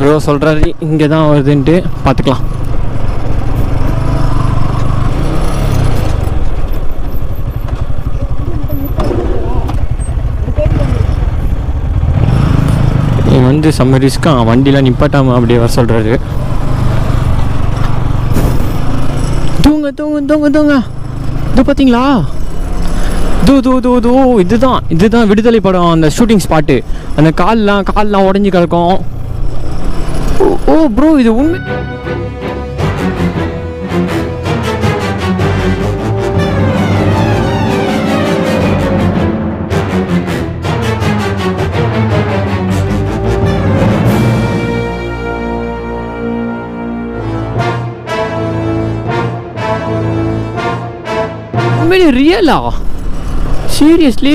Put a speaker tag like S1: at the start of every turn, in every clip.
S1: Bro சொல்கிறாரு இங்கே தான் வருதுன்ட்டு பார்த்துக்கலாம் இவன் வந்து செம்ம ரிஸ்க்கா வண்டிலாம் நிப்பாட்டாம அப்படியே வர சொல்கிறாரு தூங்க தூங்க தூங்க தூங்க இது பார்த்தீங்களா தூ தூ தூ தூ இதுதான் இதுதான் விடுதலை படம் அந்த ஷூட்டிங் ஸ்பாட்டு அந்த கால்லாம் கால்லாம் உடஞ்சி கிடக்கும் ஓ- ஓ ப்ரோ இது உண்மை உண்மையிலே ரியலா சீரியஸ்லி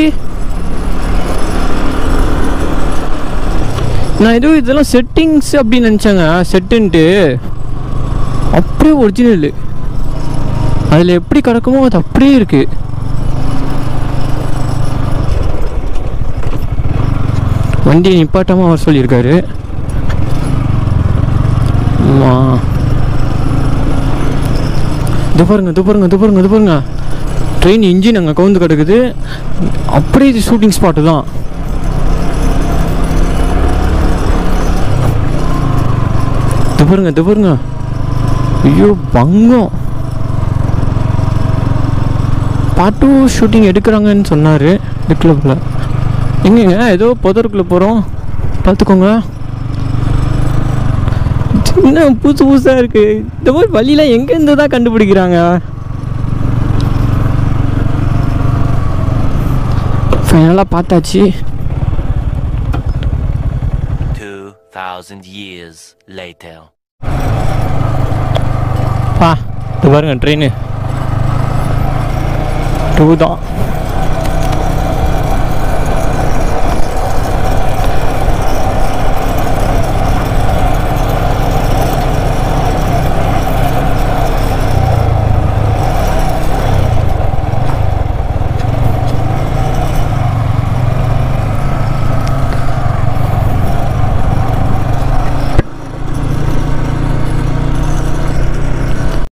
S1: நான் ஏதோ இதெல்லாம் செட்டிங்ஸ் அப்படின்னு நினச்சேங்க செட்டுன்ட்டு அப்படியே ஒரிஜினல் அதில் எப்படி கிடக்குமோ அது அப்படியே இருக்கு வண்டியை நிப்பாட்டாம அவர் சொல்லியிருக்காரு ஆமா இது பாருங்க இது பாருங்க இது பாருங்க இது பாருங்க ட்ரெயின் இன்ஜின் அங்கே கவுந்து கிடக்குது அப்படியே இது ஷூட்டிங் ஸ்பாட்டு தான் இது பாருங்க இது பாருங்க ஐயோ பங்கம் பாட்டு ஷூட்டிங் எடுக்கிறாங்கன்னு சொன்னார் இதுக்குள்ள எங்கங்க ஏதோ புதருக்குள்ளே போகிறோம் பார்த்துக்கோங்க என்ன புதுசு புதுசாக இருக்குது இந்த மாதிரி வழியெலாம் எங்கேருந்து தான் கண்டுபிடிக்கிறாங்க ஃபைனலாக பார்த்தாச்சு
S2: 2,000 years later.
S1: பா இது பாருங்க ட்ரெயின் டூ தான்